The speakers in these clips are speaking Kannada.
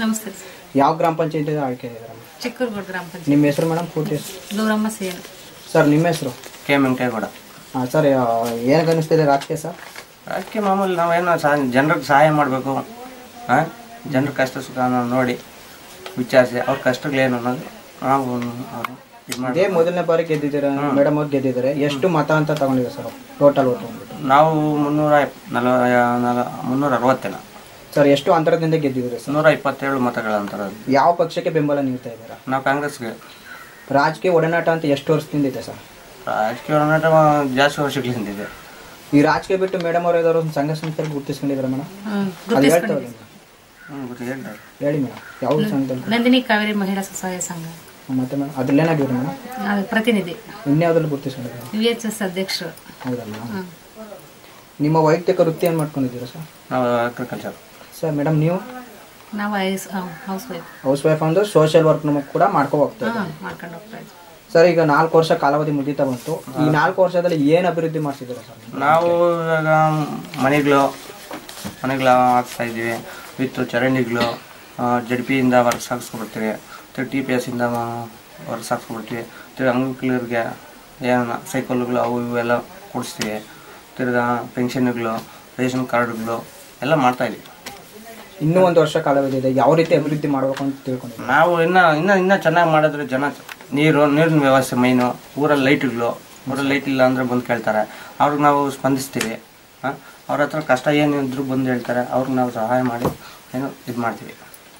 ನಮಸ್ತೆ ಸರ್ ಯಾವ ಗ್ರಾಮ ಪಂಚಾಯತಿ ಆಯ್ಕೆ ಆಗಿದ್ದಾರೆ ಚಿಕ್ಕೂರ್ಗೋಡ್ ಗ್ರಾಮ ಪಂಚಾಯತ್ ನಿಮ್ಮ ಹೆಸರು ಮೇಡಮ್ ಪೂರ್ತಿ ಹೆಸರು ಗೌರಮ್ಮ ಸೇನ್ ಸರ್ ನಿಮ್ಮ ಹೆಸರು ಕೆ ವೆಂಕಟೇಗೌಡ ಹಾಂ ಸರ್ ಏನಕ್ಕೆ ಅನ್ನಿಸ್ತಿದೆ ರಾಜಕೀಯ ಸರ್ ಅದಕ್ಕೆ ಮಾಮೂಲಿ ನಾವೇನೋ ಸಹ ಜನರಿಗೆ ಸಹಾಯ ಮಾಡಬೇಕು ಹಾಂ ಜನರ ಕಷ್ಟ ಸುಖ ನೋಡಿ ವಿಚಾರಿಸಿ ಅವ್ರ ಕಷ್ಟಗಳೇನು ಅನ್ನೋದು ನಾವು ಅವರು ಇದು ಮಾಡಿ ಇದೇ ಮೊದಲನೇ ಬಾರಿ ಗೆದ್ದಿದ್ದೀರಾ ಮೇಡಮ್ ಅವ್ರು ಗೆದ್ದಿದ್ದಾರೆ ಎಷ್ಟು ಮತ ಅಂತ ತಗೊಂಡಿದೆ ಸರ್ ಟೋಟಲ್ ಓಟ್ ಬಂದ್ಬಿಟ್ಟು ನಾವು ಮುನ್ನೂರ ನಲ ನಲ ಮುನ್ನೂರ ಅರವತ್ತೇನ ಸರ್ ಎಷ್ಟು ಅಂತರದಿಂದ ಗೆದ್ದಿದ್ದೀರಿ ಸರ್ ನೂರ ಇಪ್ಪತ್ತೇಳು ಮತಗಳ ಅಂತರ ಯಾವ ಪಕ್ಷಕ್ಕೆ ಬೆಂಬಲ ನೀಡ್ತಾ ಇದ್ದೀರಾ ನಾವು ಕಾಂಗ್ರೆಸ್ಗೆ ರಾಜಕೀಯ ಒಡನಾಟ ಅಂತ ಎಷ್ಟು ವರ್ಷದಿಂದ ಇದೆ ಸರ್ ರಾಜಕೀಯ ಹೋರಾಟ ಜಾಸ್ತಿ ವರ್ಷಗಳಿಂದ ಇದೆ ಈ ರಾಜಕೀಯ ಬಿಟ್ಟು ಮೇಡಮ್ ಅವ್ರು ಯಾವ್ದಾದ್ರು ಒಂದು ಸಂಘ ಸಂಸ್ಥೆಗೆ ಗುರುತಿಸ್ಕೊಂಡಿದ್ದಾರೆ ಮೇಡಮ್ ಹ್ಮ್, ಅದು ಹೇಳ್ತಾ ಗುರುತಿಸ್ಕೊಂಡಿದ್ದೀವಿ. ಹ್ಞೂ ಗೊತ್ತು ಹೇಳ್ತಾರೆ ಹೇಳಿ ಮೇಡಮ್ ಯಾವ ಸಂಘದಲ್ಲಿ ನಂದಿನಿ ಕಾವೇರಿ ಮಹಿಳಾ ಸ್ವಸಹಾಯ ಸಂಘ ಮತ್ತೆ ಮೇಡಮ್ ಅದ್ರಲ್ಲೇನಾಗಿದ್ರು ಮೇಡಮ್ ಅದು ಪ್ರತಿನಿಧಿ ಇನ್ಯಾವ್ದ್ರಲ್ಲಿ ಗುರುತಿಸ್ಕೊಂಡಿದ್ದಾರೆ ವಿ ಎಚ್ ಎಸ್ ಅಧ್ಯಕ್ಷರು ಹೌದಲ್ಲ ಹ್ಮ್. ನಿಮ್ಮ ವೈಯಕ್ತಿಕ ವೃತ್ತಿ ಏನು ಮಾಡ್ಕೊಂಡಿದ್ದೀರಾ ಸರ್ ನಾವು ಅಗ್ರಿಕಲ್ಚರ್ ಸರ್ ಮೇಡಮ್ ನೀವು ನಾವು ಐಸ್ ಹೌಸ್ ವೈಫ್ ಹೌಸ್ ವೈಫ್ ಅಂದ್ರೆ ಸೋಷಿಯಲ್ ವರ್ಕ್ ಕೂಡ ಮಾಡ್ಕೊ ಹೋಗ್ತಾ ಇದ್ದೀರಾ. ಹಾಂ ಮಾಡ್ಕೊಂಡು ಹೋಗ್ತಾ ಇದ್ವಿ ಸರ್ ಈಗ ನಾಲ್ಕು ವರ್ಷ ಕಾಲಾವಧಿ ಮುಗಿತಾ ಬಂತು ಈ ನಾಲ್ಕು ವರ್ಷದಲ್ಲಿ ಏನು ಅಭಿವೃದ್ಧಿ ಮಾಡ್ತಿದ್ದೀರಾ ಸರ್ ನೀವು? ನಾವು ಇವಾಗ ಮನೆಗಳು ಮನೆಗಳು ಹಾಕ್ತಾ ಇದ್ದೀವಿ ವಿತ್ ಚರಂಡಿಗಳು ಜಡ್ ಪಿಯಿಂದ ವರ್ಕ್ ಹಾಕ್ಸ್ಕೊಬರ್ತೀವಿ ತಿರ್ಗಿ ಟಿ ಪಿ ಎಸ್ಸಿಂದ ವರ್ಕ್ ಹಾಕ್ಸ್ಕೊಬರ್ತೀವಿ ತಿರ್ಗಿ ಅಂಗವಿಕಲರಿಗೆ ಏನು ಸೈಕಲ್ಗಳು ಅವು ಇವೆಲ್ಲ ಕೊಡಿಸ್ತೀವಿ ತಿರ್ಗಾ ಪೆನ್ಷನ್ಗಳು ರೇಷನ್ ಕಾರ್ಡ್ಗಳು ಎಲ್ಲ ಮಾಡ್ತಾ ಇದೀವಿ ಇನ್ನೂ ಒಂದು ವರ್ಷ ಕಾಲಾವಧಿ ಇದೆ ಯಾವ ರೀತಿ ಅಭಿವೃದ್ಧಿ ಮಾಡಬೇಕು ಅಂತ ತಿಳ್ಕೊಂಡಿದ್ದೀರಾ ನಾವು ಇನ್ನು ಇನ್ನೂ ಇನ್ನೂ ಚೆನ್ನಾಗಿ ಮಾಡಿದ್ರೆ ಜನ ನೀರು ನೀರಿನ ವ್ಯವಸ್ಥೆ ಮೈನು ಊರಲ್ಲಿ ಲೈಟ್ಗಳು ಊರಲ್ಲಿ ಲೈಟ್ ಇಲ್ಲ ಅಂದರೆ ಬಂದು ಕೇಳ್ತಾರೆ ಅವ್ರಿಗೆ ನಾವು ಸ್ಪಂದಿಸ್ತೀವಿ ಹಾಂ ಅವ್ರ ಹತ್ರ ಕಷ್ಟ ಏನಿದ್ರು ಬಂದು ಹೇಳ್ತಾರೆ ಅವ್ರಿಗೆ ನಾವು ಸಹಾಯ ಮಾಡಿ ಏನು ಇದು ಮಾಡ್ತೀವಿ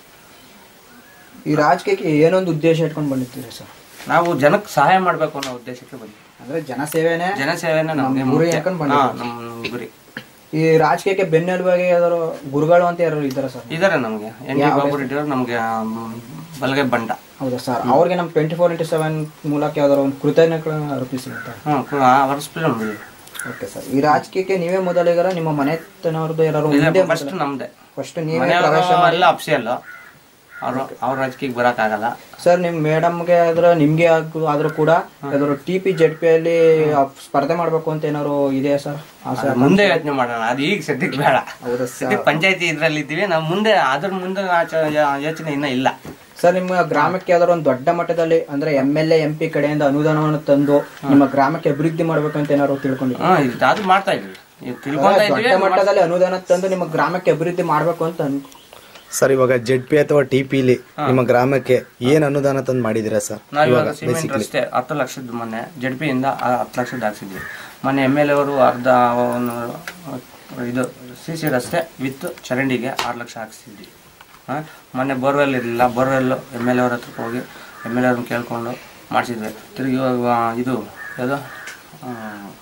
ಈ ರಾಜಕೀಯಕ್ಕೆ ಏನೊಂದು ಉದ್ದೇಶ ಇಟ್ಕೊಂಡು ಬಂದಿದ್ದೀರಾ ಸರ್ ನಾವು ಜನಕ್ಕೆ ಸಹಾಯ ಮಾಡಬೇಕು ಅನ್ನೋ ಉದ್ದೇಶಕ್ಕೆ ಬಂದ್ವಿ ಅಂದ್ರೆ ಜನಸೇವೆನೇ ಜನಸೇವೆನೇ ನಮಗೆ ಗುರಿ ಹಾಕೊಂಡು ಹಾಂ ನಮ್ಮ ಗುರಿ ಈ ರಾಜಕೀಯಕ್ಕೆ ಬೆನ್ನೆಲುಬಾಗಿ ಯಾವ್ದಾದ್ರು ಗುರುಗಳು ಅಂತ ಯಾರು ಇದ್ದಾರಾ ಸರ್ ಇದ್ದಾರೆ ನಮಗೆ ಎನ್ ಡಿ ಬಾಬು ರೆಡ್ಡಿ ಅವರು ನಮಗೆ ಬಲಗೈ ಬಂಡ ಹೌದಾ ಸರ್ ಅವ್ರಿಗೆ ನಮ್ಮ ಟ್ವೆಂಟಿ ಫೋರ್ ಇಂಟು ಸೆವೆನ್ ಮೂಲಕ ಯಾವ್ದಾದ್ರು ಒಂದು ಕೃತಜ್ಞತೆಗಳನ್ನ ಅರ್ಪಿಸಿ ಅಂತ ಹ್ಞೂ ವರ್ಷ ನಮ್ದು ಓಕೆ ಸರ್ ಈ ರಾಜಕೀಯಕ್ಕೆ ನೀವೇ ಮೊದಲಿಗರ ನಿಮ್ಮ ಮನೆತನವ್ರದ್ದು ಯಾರು ಮುಂದೆ ಫಸ್ಟ್ ನಮ್ಮದೇ ಫಸ್ಟ್ ನೀವೇ ಮನೆಯವರು ಎಲ್ಲ ಅಪ್ಸಿಯಲ್ಲ ಅವರು ಅವ್ರ ರಾಜಕೀಯಕ್ಕೆ ಬರೋಕ್ಕಾಗಲ್ಲ ಸರ್ ನಿಮ್ ಮೇಡಮ್ಗೆ ಆದ್ರೆ ನಿಮ್ಗೆ ಆಗ್- ಆದ್ರೂ ಕೂಡ ಯಾವ್ದಾದ್ರು ಟಿ ಪಿ ಜೆಡ್ ಪಿ ಅಲ್ಲಿ ಸ್ಪರ್ಧೆ ಮಾಡ್ಬೇಕು ಅಂತ ಏನಾದ್ರು ಇದೆಯಾ ಸರ್ ಆಸೆ ಅದು ಮುಂದೆ ಯೋಚನೆ ಮಾಡೋಣ ಅದು ಈಗ ಸದ್ಯಕ್ಕೆ ಬೇಡ ಹೌದಾ ಸದ್ಯಕ್ಕೆ ಪಂಚಾಯತಿ ಇದ್ರಲ್ಲಿ ಇದ್ದೀವಿ ನಾವು ಮುಂದೆ ಅದ್ರ ಮುಂದೆ ಆಚ- ಯಾ- ಯೋಚನೆ ಇನ್ನೂ ಇಲ್ಲ ಸರ್ ನಿಮ್ಮ ಗ್ರಾಮಕ್ಕೆ ಯಾವ್ದಾದ್ರು ಒಂದು ದೊಡ್ಡ ಮಟ್ಟದಲ್ಲಿ ಅಂದ್ರೆ M L A M P ಕಡೆಯಿಂದ ಅನುದಾನವನ್ನು ತಂದು ನಿಮ್ಮ ಗ್ರಾಮಕ್ಕೆ ಅಭಿವೃದ್ಧಿ ಮಾಡ್ಬೇಕು ಅಂತ ಏನಾದ್ರು ತಿಳ್ಕೊಂಡಿದ್ದೀರಾ ಹ್ಮ್ ಇದು ಅದು ಮಾಡ್ತಾ ಇದ್ವಿ ಇದು ತಿಳ್ಕೊಂತಾ ಇದ್ವಿ ದೊಡ್ಡ ಮಟ್ಟದಲ್ಲಿ ಅನುದಾನ ತಂದು ನಿಮ್ಮ ಗ್ರಾಮಕ್ಕೆ ಅಭಿವೃದ್ಧಿ ಮಾಡ್ಬೇಕು ಅಂತ ಅನ್- ಸರ್ ಇವಾಗ ಜೆಡ್ ಪಿ ಅಥವಾ ಟಿ ಪಿಲಿ ನಿಮ್ಮ ಗ್ರಾಮಕ್ಕೆ ಏನ್ ಅನುದಾನ ತಂದು ಮಾಡಿದಿರಾ ಸರ್ ನಾವು ಇವಾಗ ಸಿಮೆಂಟ್ ರಸ್ತೆ ಹತ್ತು ಲಕ್ಷದ ಮೊನ್ನೆ ಜಡ್ ಪಿಯಿಂದ ಹತ್ತು ಲಕ್ಷದ ಹಾಕ್ಸಿದ್ವಿ ಮೊನ್ನೆ ಎಮ್ ಎಲ್ ಎ ಅವರು ಅರ್ಧ ಒಂದು ಇದು ಸಿ ಸಿ ರಸ್ತೆ ವಿತ್ ಚರಂಡಿಗೆ ಆರು ಲಕ್ಷ ಹಾಕ್ಸಿದ್ವಿ ಹಾಂ ಮೊನ್ನೆ ಬೋರ್ವೆಲ್ ಇರಲಿಲ್ಲ ಬೋರ್ವೆಲ್ ಎಮ್ ಎಲ್ ಎ ಅವ್ರ ಹತ್ರಕ್ಕೆ ಹೋಗಿ ಎಮ್ ಎಲ್ ಎ ಅವ್ರನ್ನ ಕೇಳ್ಕೊಂಡು ಮಾಡಿಸಿದ್ವಿ ತಿರುಗಿ ಇವಾಗ ಇದು ಯಾವುದು ಆ,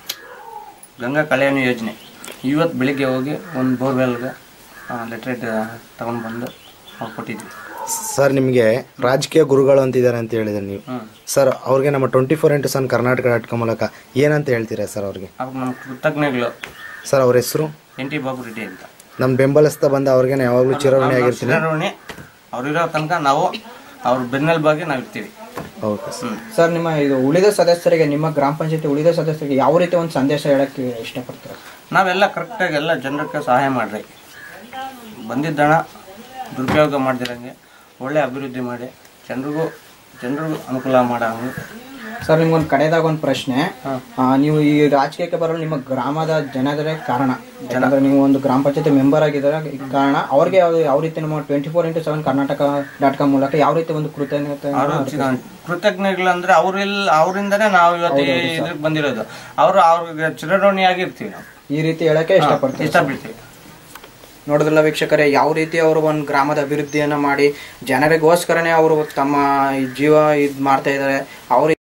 ಗಂಗಾ ಕಲ್ಯಾಣ ಯೋಜನೆ ಇವತ್ತು ಬೆಳಿಗ್ಗೆ ಹೋಗಿ ಒಂದು ಬೋರ್ವೆಲ್ಗೆ ಲೆಟ್ರೇಟ್ ತಗೊಂಡು ಬಂದು ಅವ್ರು ಕೊಟ್ಟಿದ್ವಿ ಸರ್ ನಿಮಗೆ ರಾಜಕೀಯ ಗುರುಗಳು ಅಂತಿದ್ದಾರೆ ಅಂತ ಹೇಳಿದ್ರೆ ನೀವು ಹ್ಞೂ ಸರ್ ಅವ್ರಿಗೆ ನಮ್ಮ twenty four into seven Karnataka dot com ಮೂಲಕ ಏನಂತ ಹೇಳ್ತೀರಾ ಸರ್ ಅವ್ರಿಗೆ ಅವ್ರು ನಮ್ಮ ಕೃತಜ್ಞಗಳು ಸರ್ ಅವ್ರ ಹೆಸರು ಎನ್ ಟಿ ಬಾಬು ರೆಡ್ಡಿ ಅಂತ ನಮ್ಮ ಬೆಂಬಲಿಸ್ತಾ ಬಂದ ಅವ್ರಿಗೆ ನಾನು ಯಾವಾಗಲೂ ಚಿರಋಣಿ ಆಗಿರ್ತೀನಿ ಚಿರಋಣಿ ಅವ್ರಿರೋ ತನಕ ನಾವು ಅವ್ರ ಬೆನ್ನೆಲುಬಾಗಿ ನಾವು ಇರ್ತೀವಿ ಓಕೆ ಸರ್ ಹ್ಞೂ ಸರ್ ನಿಮ್ಮ ಇದು ಉಳಿದ ಸದಸ್ಯರಿಗೆ ನಿಮ್ಮ ಗ್ರಾಮ ಪಂಚಾಯತಿ ಉಳಿದ ಸದಸ್ಯರಿಗೆ ಯಾವ ರೀತಿ ಒಂದು ಸಂದೇಶ ಹೇಳಕ್ಕೆ ಇಷ್ಟಪಡ್ತೀರಾ ನಾವೆಲ್ಲ ಕರೆಕ್ಟಾಗಿ ಎಲ್ಲ ಜನರಿಗೆ ಸಹಾಯ ಮಾಡ್ರಿ ಬಂದಿದ್ದ ಹಣ ದುರುಪಯೋಗ ಮಾಡ್ದಿರಂಗೆ ಒಳ್ಳೆ ಅಭಿವೃದ್ಧಿ ಮಾಡಿ ಜನರಿಗೂ ಜನರಿಗೂ ಅನುಕೂಲ ಮಾಡಂಗೆ ಸರ್ ನಿಮ್ಗೊಂದು ಕಡೆದಾಗ ಒಂದು ಪ್ರಶ್ನೆ ಆ, ನೀವು ಈ ರಾಜಕೀಯಕ್ಕೆ ಬರಲು ನಿಮ್ಮ ಗ್ರಾಮದ ಜನರೇ ಕಾರಣ ಯಾಕಂದ್ರೆ ನೀವು ಒಂದು ಗ್ರಾಮ ಪಂಚಾಯತಿ ಮೆಂಬರ್ ಆಗಿದ್ದಾರೆ ಈ ಕಾರಣ ಅವ್ರಿಗೆ ಯಾವ ಯಾವ ರೀತಿ ನಮ್ಮ twenty four into seven Karnataka dot com ಮೂಲಕ ಯಾವ ರೀತಿ ಒಂದು ಕೃತಜ್ಞತೆ ಅವರು ಕೃತಜ್ಞಗಳಂದ್ರೆ ಅವ್ರಿಲ್ಲ ಅವರಿಂದನೇ ನಾವು ಇವತ್ತು ಇದಕ್ಕೆ ಬಂದಿರೋದು ಅವರು ಅವ್ರಿಗೆ ಚಿರಋಣಿಯಾಗಿರ್ತೀವಿ ನಾವು ಈ ರೀತಿ ಹೇಳಕ್ಕೆ ಇಷ್ಟಪಡ್ತೀನಿ ಇಷ್ಟಪಡ್ತೀವಿ ನೋಡೋದಿಲ್ಲ ವೀಕ್ಷಕರೇ ಯಾವ ರೀತಿ ಅವರು ಒಂದು ಗ್ರಾಮದ ಅಭಿವೃದ್ಧಿಯನ್ನ ಮಾಡಿ ಜನರಿಗೋಸ್ಕರನೇ ಅವರು ತಮ್ಮ ಈ ಜೀವ ಇದು ಮಾಡ್ತಾ ಇದ್ದಾರೆ ಅವ್ರ